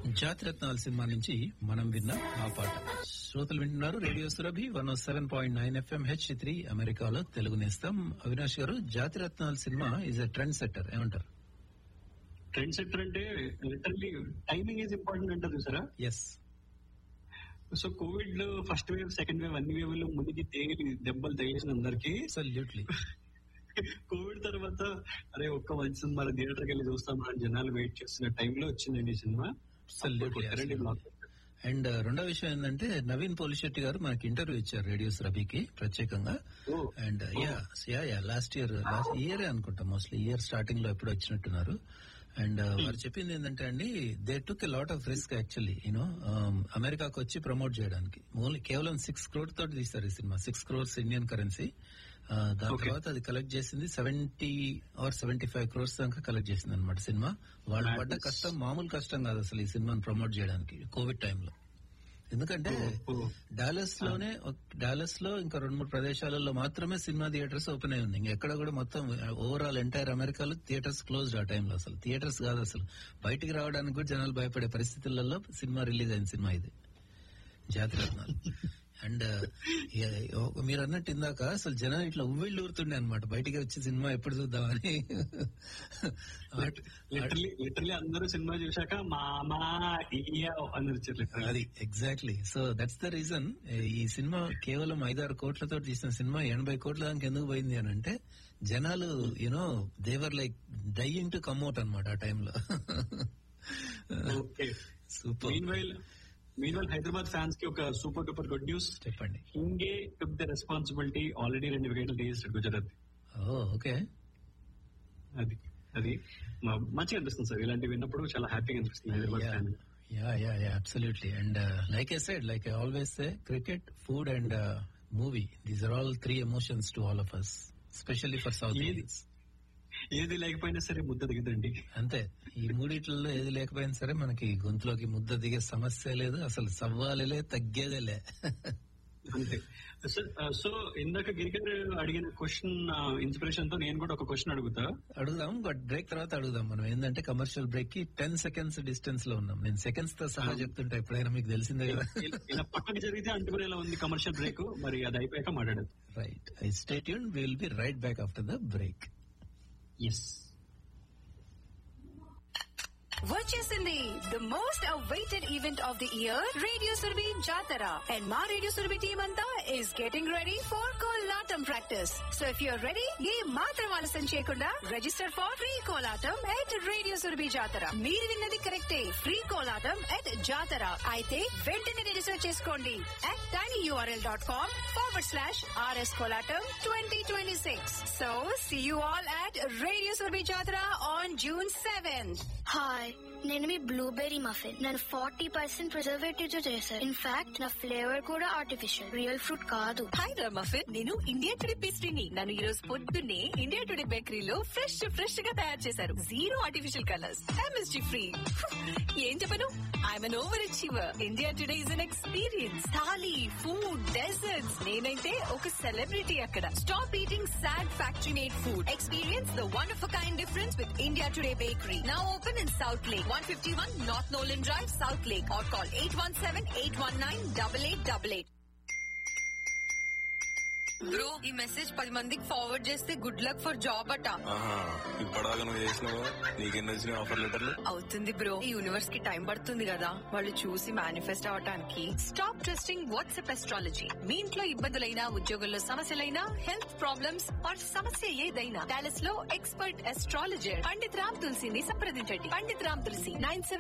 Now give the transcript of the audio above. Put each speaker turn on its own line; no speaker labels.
జాతిరత్నాల cinema నుంచి మనం విన్న ఆ పాట శ్రోతలు వింటున్నారు radio Surabhi one seven point nine FM H three అమెరికాలో తెలుగు నేస్తాం అవినాష్ గారు జాతిరత్నాల cinema is a trend setter ఏమంటారు
ట్రెండ్ సెక్టర్ అంటే లిటరల్లీ టైమింగ్ ఈజ్ ఇంపార్టెంట్ అంటారు చూసారా
ఎస్
సో కోవిడ్ లో ఫస్ట్ వేవ్ సెకండ్ వేవ్ అన్ని వేవ్ లో ముందుకి తేలి దెబ్బలు తగిలేసిన అందరికి
అబ్సల్యూట్లీ
కోవిడ్ తర్వాత అరే ఒక్క మంచి సినిమా థియేటర్కి వెళ్ళి చూస్తాం అని జనాలు వెయిట్ చేస్తున్న టైంలో వచ్చిందండి ఈ సినిమా
అబ్సల్యూట్లీ అండ్ రెండో విషయం ఏంటంటే నవీన్ పోలిశెట్టి గారు మనకి ఇంటర్వ్యూ ఇచ్చారు రేడియో రబీకి ప్రత్యేకంగా
Oh.
And ya ya ya last year last year అనుకుంటా మోస్ట్లీ ఇయర్ స్టార్టింగ్ లో ఎప్పుడు వచ్చినట్టున్నారు అండ్ వారు చెప్పింది ఏంటంటే అండి they took a lot of risk actually you know అమెరికాకు వచ్చి ప్రమోట్ చేయడానికి ఓన్లీ కేవలం సిక్స్ క్రోర్ తోటి తీస్తారు ఈ సినిమా సిక్స్ క్రోర్స్ ఇండియన్ కరెన్సీ దాని
Okay.
తర్వాత అది కలెక్ట్ చేసింది seventy or seventy five crores దాకా కలెక్ట్ చేసింది అనమాట సినిమా వాళ్ళు పడ్డ
Madness.
కష్టం మామూలు కష్టం కాదు అసలు ఈ సినిమాని ప్రమోట్ చేయడానికి కోవిడ్ టైంలో ఎందుకంటే
Oh, oh.
డాలస్ లోనే డాలస్ లో ఇంకా రెండు మూడు ప్రదేశాలలో మాత్రమే సినిమా థియేటర్స్ ఓపెన్ అయి ఉంది ఇంకా ఎక్కడ కూడా మొత్తం ఓవరాల్ ఎంటైర్ అమెరికాలో థియేటర్స్ క్లోజ్ ఆ టైంలో అసలు థియేటర్స్ కాదు అసలు బయటికి రావడానికి కూడా జనాలు భయపడే పరిస్థితులలో సినిమా రిలీజ్ అయిన సినిమా ఇది జాతిరత్నాలు అండ్ మీరు అన్నట్టు ఇందాక అసలు జనం ఇట్లా ఉవ్విళ్ళు ఊరుతుండే అనమాట బయటికి వచ్చి సినిమా ఎప్పుడు చూద్దామని
లిటరలీ లిటరలీ అందరూ సినిమా చూశాక మామా ఇయ్యా అని వచ్చారు literally.
అది exactly so that's the reason ఈ సినిమా కేవలం ఐదారు కోట్లతో తీసిన సినిమా ఎనభై కోట్ల దానికి ఎందుకు పోయింది అని అంటే జనాలు you know they were like dying to come out అనమాట ఆ టైంలో
okay
super
meanwhile meanwhile Hyderabad fans కి ఒక సూపర్ డూపర్ గుడ్ న్యూస్
చెప్పండి
హింగే టుక్ ద రెస్పాన్సిబిలిటీ ఆల్రెడీ రెండు వికెట్లు తీసేసాడు గుజరాత్
ఓ ఓకే
అది అది మా- మంచిగా అనిపిస్తుంది సార్ ఇలాంటివి విన్నప్పుడు చాలా హ్యాపీగా అనిపిస్తుంది Hyderabad fan
ya ya ya absolutely and like I said like I always say cricket food and movie these are all three emotions to all of us specially for south
ఏది?
ఇండియన్స్
ఏది లేకపోయినా సరే ముద్ద దిగదండి
అంతే ఈ మూడిట్లలో ఏది లేకపోయినా సరే మనకి గొంతులోకి ముద్ద దిగే సమస్య లేదు అసలు సవ్వాలిలే తగ్గేదేలే
అంతే సార్ సో ఇందాక గిరికర్ అడిగిన క్వశ్చన్ ఇన్స్పిరేషన్ తో నేను కూడా ఒక క్వశ్చన్ అడుగుతా
అడుగుదాం బట్ బ్రేక్ తర్వాత అడుగుదాం మనం ఏంటంటే కమర్షియల్ బ్రేక్ కి టెన్ సెకండ్స్ డిస్టెన్స్ లో ఉన్నాం నేను సెకండ్స్ తో సహా చెప్తుంటా ఎప్పుడైనా మీకు తెలిసిందే కదా
ఇలా- ఇలా పక్కకి జరిగితే అంటుకునేలా ఉంది కమర్షియల్ బ్రేక్ మరి అది అయిపోయాక మాట్లాడదు
రైట్ ఐ స్టేట్ యూన్ will be right back after the break
yes
వచ్చేసింది the most awaited event of the year radio Surabhi Jatara and మా రేడియో సురభి టీమ్ అంతా is getting ready for kolatam practice so if you're ready ఏ మాత్రం ఆలస్యం చేయకుండా register for free kolatam at radio Surabhi Jatara మీరు విన్నది కరెక్టే ఫ్రీ కోలాటం ఎట్ జాతర అయితే వెంటనే రిజిస్టర్ చేసుకోండి at tiny URL dot com forward slash RS kolatam twenty twenty six so see you all at radio Surabhi Jatara on June seventh
hi నేను మీ బ్లూబెర్రీ మఫిన్ నేను ఫార్టీ పర్సెంట్ ప్రిజర్వేటివ్ తో చేశాను ఇన్ఫాక్ట్ నా ఫ్లేవర్ కూడా ఆర్టిఫిషియల్ రియల్ ఫ్రూట్ కాదు
hi muffin నేను India today పేస్ట్రీని నన్ను ఈ రోజు పొద్దున్నే ఇండియా టుడే బేకరీలో ఫ్రెష్ ఫ్రెష్ గా తయారు చేశారు zero artificial colours MSG free ఏం చెప్పను I'm an overachiever India today is an experience thali food desserts నేనైతే ఒక సెలబ్రిటీ అక్కడ stop eating sad factory made food experience the one of kind difference with India today bakery now open in south lake one fifty one north Nolan drive south lake or call eight one seven eight one nine double eight double eight bro ఈ message పది మందికి forward చేస్తే good luck for job అట
ఆహా ఇప్పటిదాకా నువ్వు చేసినావు నీకెన్ని వచ్చినాయి ఆఫర్ లెటర్లు
అవుతుంది బ్రో ఈ యూనివర్స్ కి టైం పడుతుంది కదా వాళ్ళు చూసి మేనిఫెస్ట్ అవటానికి స్టాప్ ట్రస్టింగ్ వాట్సాప్ ఎస్ట్రాలజీ మీ ఇంట్లో ఇబ్బందులైనా ఉద్యోగంలో సమస్యలైనా హెల్త్ ప్రాబ్లమ్స్ ఆర్ సమస్య ఏదైనా డాలస్ లో ఎక్స్పర్ట్ ఎస్ట్రాలజర్ పండిత్ రామ్ తులసిని సంప్రదించండి పండిత్ రామ్ తులసి నైన్